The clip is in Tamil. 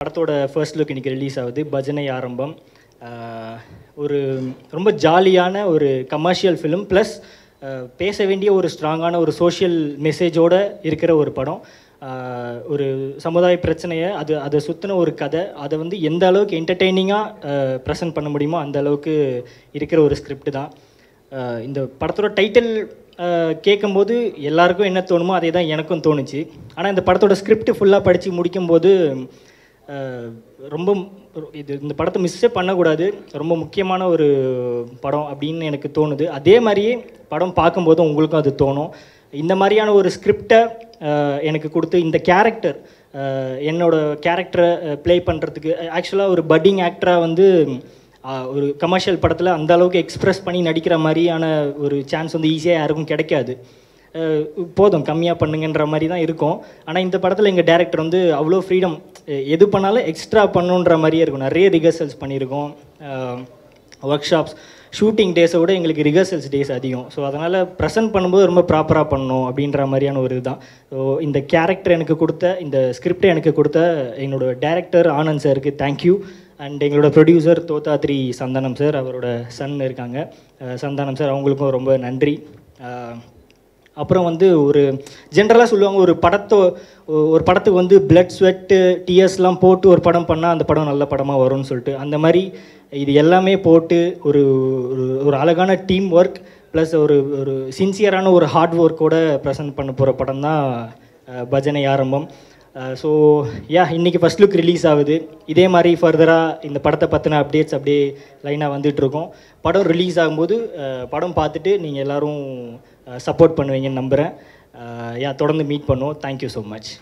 படத்தோட ஃபர்ஸ்ட் லுக் இன்றைக்கி ரிலீஸ் ஆகுது பஜனை ஆரம்பம் ஆஹ் ஒரு ரொம்ப ஜாலியான ஒரு கமர்ஷியல் ஃபிலிம் ப்ளஸ் பேச வேண்டிய ஒரு ஸ்ட்ராங்கான ஒரு சோஷியல் மெசேஜோட இருக்கிற ஒரு படம் ஆஹ் ஒரு சமுதாய பிரச்சனையை அது அதை சுற்றின ஒரு கதை அதை வந்து எந்த அளவுக்கு என்டர்டெய்னிங்காக ப்ரெசென்ட் பண்ண முடியுமோ அந்த அளவுக்கு இருக்கிற ஒரு ஸ்கிரிப்ட் தான் ஆஹ் இந்த படத்தோட டைட்டில் கேட்கும்போது எல்லாருக்கும் என்ன தோணுமோ அதே தான் எனக்கும் தோணுச்சு ஆனால் இந்த படத்தோட ஸ்கிரிப்ட் ஃபுல்லாக படித்து முடிக்கும்போது ஆஹ் ரொம்ப இது இந்த படத்தை மிஸ்ஸே பண்ணக்கூடாது ரொம்ப முக்கியமான ஒரு படம் அப்படின்னு எனக்கு தோணுது அதே மாதிரியே படம் பார்க்கும்போது உங்களுக்கும் அது தோணும் இந்த மாதிரியான ஒரு ஸ்கிரிப்டை எனக்கு கொடுத்து இந்த கேரக்டர் என்னோட கேரக்டரை ப்ளே பண்ணுறதுக்கு ஆக்சுவலாக ஒரு பட்டிங் ஆக்டராக வந்து ஆஹ் ஒரு கமர்ஷியல் படத்தில் அந்த அளவுக்கு எக்ஸ்பிரஸ் பண்ணி நடிக்கிற மாதிரியான ஒரு சான்ஸ் வந்து ஈஸியாக யாருக்கும் கிடைக்காது அஹ் போதும் கம்மியாக பண்ணுங்கன்ற மாதிரி தான் இருக்கும் ஆனால் இந்த படத்தில் எங்கள் டேரக்டர் வந்து அவ்வளோ ஃப்ரீடம் எது பண்ணாலும் எக்ஸ்ட்ரா பண்ணுன்ற மாதிரியே இருக்கும் நிறைய ரிஹர்சல்ஸ் பண்ணியிருக்கோம் ஒர்க் ஷாப்ஸ் ஷூட்டிங் டேஸை விட எங்களுக்கு ரிஹர்சல்ஸ் டேஸ் அதிகம் ஸோ அதனால் ப்ரெசென்ட் பண்ணும்போது ரொம்ப ப்ராப்பராக பண்ணணும் அப்படின்ற மாதிரியான ஒரு இதுதான் ஸோ இந்த கேரக்டர் எனக்கு கொடுத்த இந்த ஸ்கிரிப்டை எனக்கு கொடுத்த என்னோட டேரக்டர் ஆனந்த் சாருக்கு தேங்க்யூ அண்ட் எங்களோட ப்ரொடியூசர் தோத்தாத்ரி சந்தானம் சார் அவரோட சன் இருக்காங்க அஹ் சந்தானம் சார் அவங்களுக்கும் ரொம்ப நன்றி அஹ் அப்புறம் வந்து ஒரு ஜென்ரலாக சொல்லுவாங்க ஒரு படத்தோ ஒரு படத்துக்கு வந்து பிளட் ஸ்வெட்டு டிஎஸ்லாம் போட்டு ஒரு படம் பண்ணால் அந்த படம் நல்ல படமாக வரும்னு சொல்லிட்டு அந்த மாதிரி இது எல்லாமே போட்டு ஒரு ஒரு- ஒரு அழகான டீம் ஒர்க் ப்ளஸ் ஒரு ஒரு சின்சியரான ஒரு ஹார்ட் ஒர்க்கோட ப்ரெசென்ட் பண்ண போகிற படம் தான் அஹ், பஜனை ஆரம்பம் ஸோ யா இன்றைக்கி ஃபஸ்ட் லுக் ரிலீஸ் ஆகுது இதே மாதிரி ஃபர்தராக இந்த படத்தை பற்றின அப்டேட்ஸ் அப்படியே லைனாக வந்துட்டுருக்கோம் படம் ரிலீஸ் ஆகும்போது அஹ், படம் பார்த்துட்டு நீங்கள் எல்லோரும் சப்போர்ட் பண்ணுவீங்கன்னு நம்புகிறேன் யா தொடர்ந்து மீட் பண்ணுவோம் தேங்க்யூ ஸோ மச்